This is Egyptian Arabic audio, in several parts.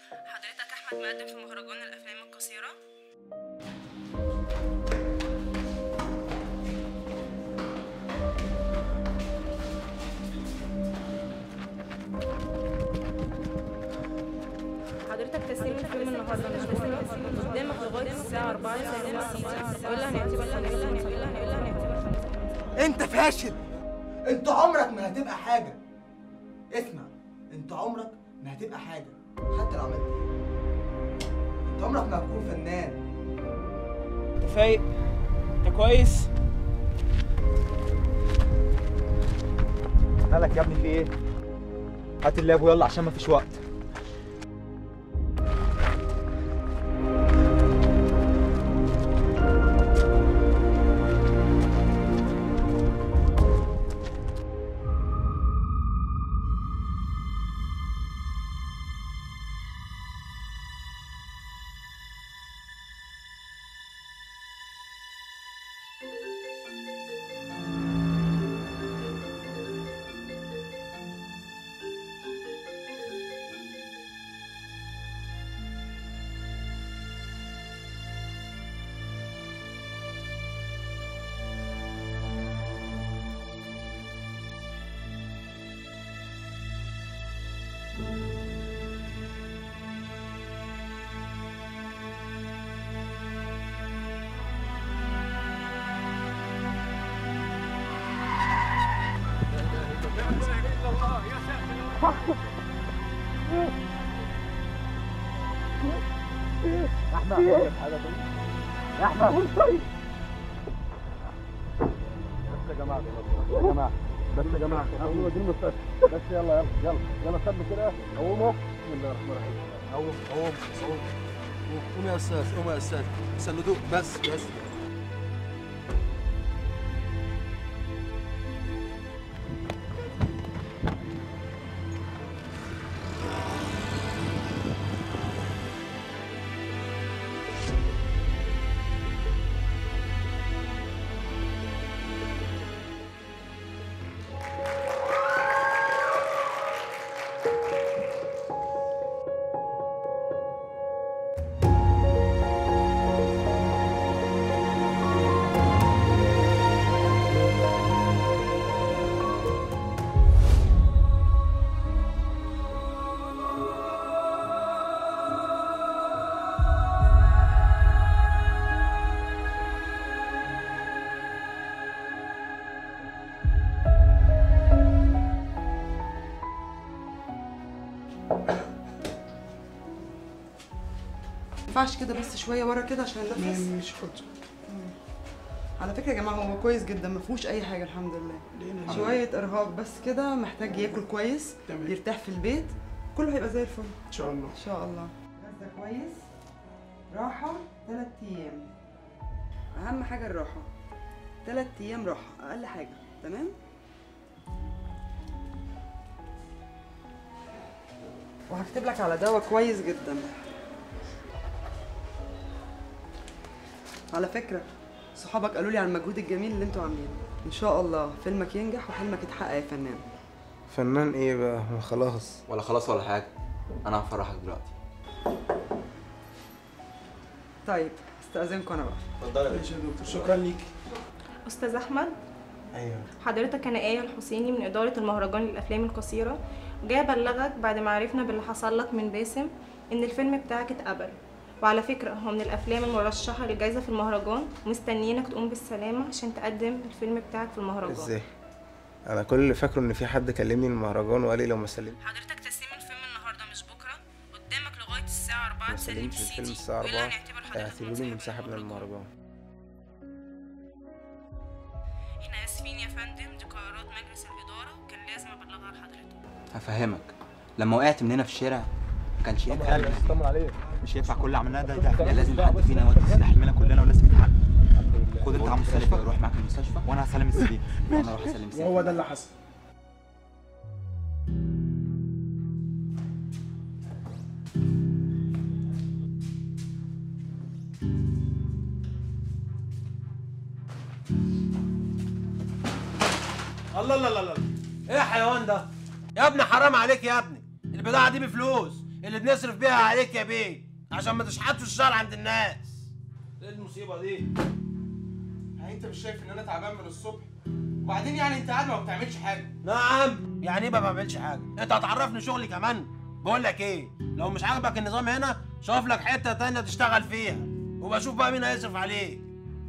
حضرتك احمد مقدم في مهرجان الافلام القصيره حضرتك تسليم الفيلم النهارده مش تسليم قدامك لغايه الساعه 4 تسليم السيزون ولا هنعتبر ولا هنعتبر ولا هنعتبر انت فاشل انت عمرك ما هتبقى حاجه اسمع انت عمرك ما هتبقى حاجه حتى لو عملت ايه انت عمرك ما هتكون فنان انت فايق انت كويس مالك يا ابني في ايه؟ هات اللاب ويلا عشان مفيش وقت قوم يا استاذ قوم يا استاذ سندوق بس بس ينفعش كده بس شويه ورا كده عشان النفس مش حاضر على فكره يا جماعه هو كويس جدا ما فيهوش اي حاجه الحمد لله شويه ارهاق بس كده محتاج ياكل كويس تمام. يرتاح في البيت كله هيبقى زي الفل ان شاء الله ان شاء الله غدا كويس راحه ثلاث ايام اهم حاجه الراحه ثلاث ايام راحه اقل حاجه تمام وهكتب لك على دواء كويس جدا على فكره صحابك قالوا لي على المجهود الجميل اللي انتوا عاملينه ان شاء الله فيلمك ينجح وحلمك يتحقق يا فنان فنان ايه بقى ما خلاص ولا خلاص ولا حاجه انا هفرحك دلوقتي طيب استاذنكم انا بقى اتفضلي ماشي يا دكتور شكرا ليك استاذ احمد ايوه حضرتك انا ايه الحسيني من اداره المهرجان للافلام القصيره جاي ابلغك بعد ما عرفنا باللي حصل لك من باسم ان الفيلم بتاعك اتقبل وعلى فكره هو من الافلام المرشحه للجائزه في المهرجان ومستنيينك تقوم بالسلامه عشان تقدم الفيلم بتاعك في المهرجان ازاي انا كل اللي فاكره ان في حد كلمني من المهرجان وقال لي لو ما سلمت حضرتك تسليم الفيلم النهارده مش بكره قدامك لغايه الساعه 4 ما تسلم سلمتش السي الفيلم دي الساعه والا 4 هنعتبر حضرتك اعتبروني منسحب منسحب من المهرجان احنا اسفين يا فندم دي قرارات مجلس الاداره وكان لازم ابلغها لحضرتك هفهمك لما وقعت من هنا في الشارع ما كانش ينفع طمن عليك مش ينفع كل اللي عملناه ده ده لازم حد فينا يودي سلاح لنا كلنا ولازم يتحقق خد انت عم مستشفى روح معاك المستشفى وانا هسلم السرير وانا اروح اسلم السرير وهو ده اللي حصل الله الله الله الله ايه يا حيوان ده يا ابني حرام عليك يا ابني البضاعه دي بفلوس اللي بنصرف بيها عليك يا بيه عشان ما تشحتش الشهر عند الناس ايه المصيبه دي يعني انت مش شايف ان انا تعبان من الصبح وبعدين يعني انت قاعد ما بتعملش حاجه نعم يعني ايه ما بعملش حاجه انت هتعرفني شغلي كمان بقول لك ايه لو مش عاجبك النظام هنا شوف لك حته تانية تشتغل فيها وبشوف بقى مين هيصرف عليك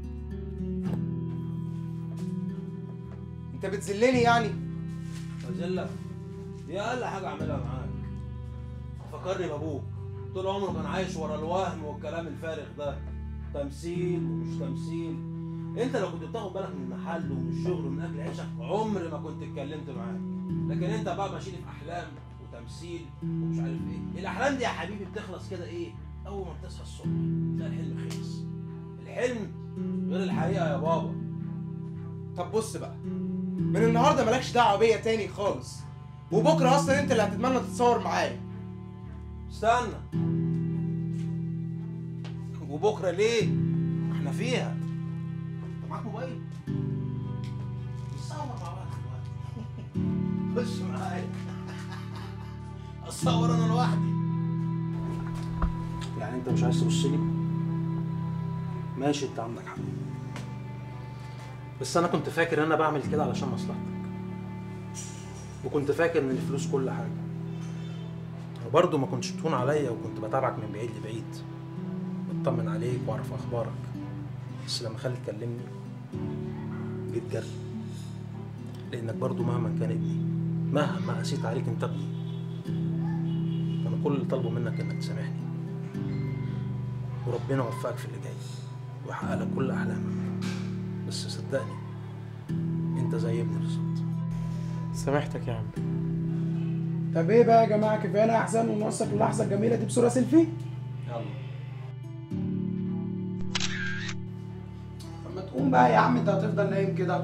انت بتذلني يعني اذلك دي اقل حاجه اعملها معاك فكرني بابوك طول عمره كان عايش ورا الوهم والكلام الفارغ ده تمثيل ومش تمثيل انت لو كنت بتاخد بالك من المحل ومن الشغل ومن اكل عيشك عمري ما كنت اتكلمت معاك لكن انت بقى ماشي لي في احلام وتمثيل ومش عارف ايه الاحلام دي يا حبيبي بتخلص كده ايه اول ما بتصحى الصبح تلاقي الحلم خلص الحلم غير الحقيقه يا بابا طب بص بقى من النهارده مالكش دعوه بيا تاني خالص وبكره اصلا انت اللي هتتمنى تتصور معايا استنى وبكره ليه احنا فيها انت معاك موبايل نصور مع بعض دلوقتي خش معايا اصور انا لوحدي يعني انت مش عايز تبص لي ماشي انت عندك حق بس انا كنت فاكر ان انا بعمل كده علشان مصلحتك وكنت فاكر ان الفلوس كل حاجه وبرضه ما كنتش تهون عليا وكنت بتابعك من بعيد لبعيد بطمن عليك واعرف اخبارك بس لما خالد كلمني جيت جري لانك برضه مهما كان ابني مهما قسيت عليك انت ابني انا كل اللي طالبه منك انك تسامحني وربنا يوفقك في اللي جاي ويحقق لك كل احلامك بس صدقني انت زي ابني بالظبط سامحتك يا عم طب ايه بقى يا جماعه كفايه احسن ونوثق اللحظه الجميله دي بصوره سيلفي يلا طب ما تقوم بقى يا عم انت هتفضل نايم كده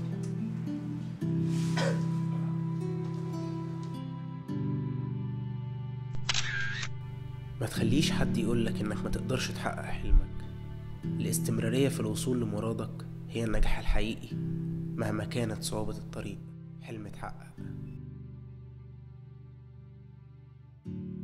ما تخليش حد يقولك انك ما تقدرش تحقق حلمك الاستمرارية في الوصول لمرادك هي النجاح الحقيقي مهما كانت صعوبة الطريق حلم اتحقق